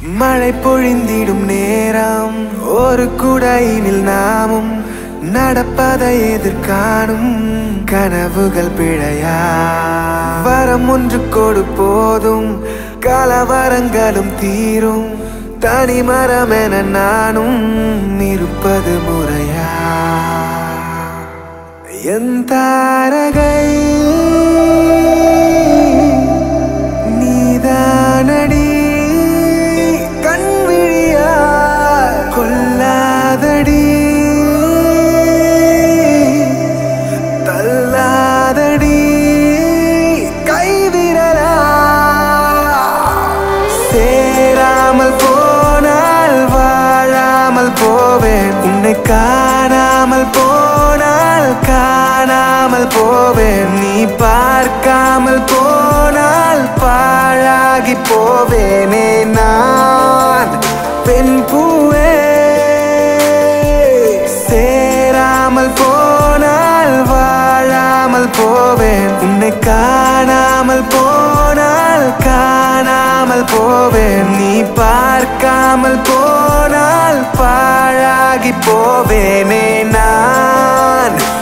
மழை பொழிந்திடும் நேரம் ஒரு குடையினில் நாமும் நடப்பதை எதிர்காணும் கனவுகள் பிழையா வரம் ஒன்று கொடு போதும் கலவரங்களும் தீரும் தனி மரம் என நானும் இருப்பது முறையா என் தாரகை நீதானடி கண்விழியா கொல்லாதடி தள்ளாதடி கைவிரலா சேராமல் போனால் வாழாமல் போவேன் உன்னை காணாமல் போனால் காணாமல் போவேன் நீ பார்க்காமல் போனால் பாழாகி போவேனே நான் பெண் பூவே சேராமல் போனால் வாழாமல் போவேன் உன்னை காணாமல் போனால் காணாமல் போவேன் நீ பார்க்காமல் போனால் பாழாகி போவேனே நான்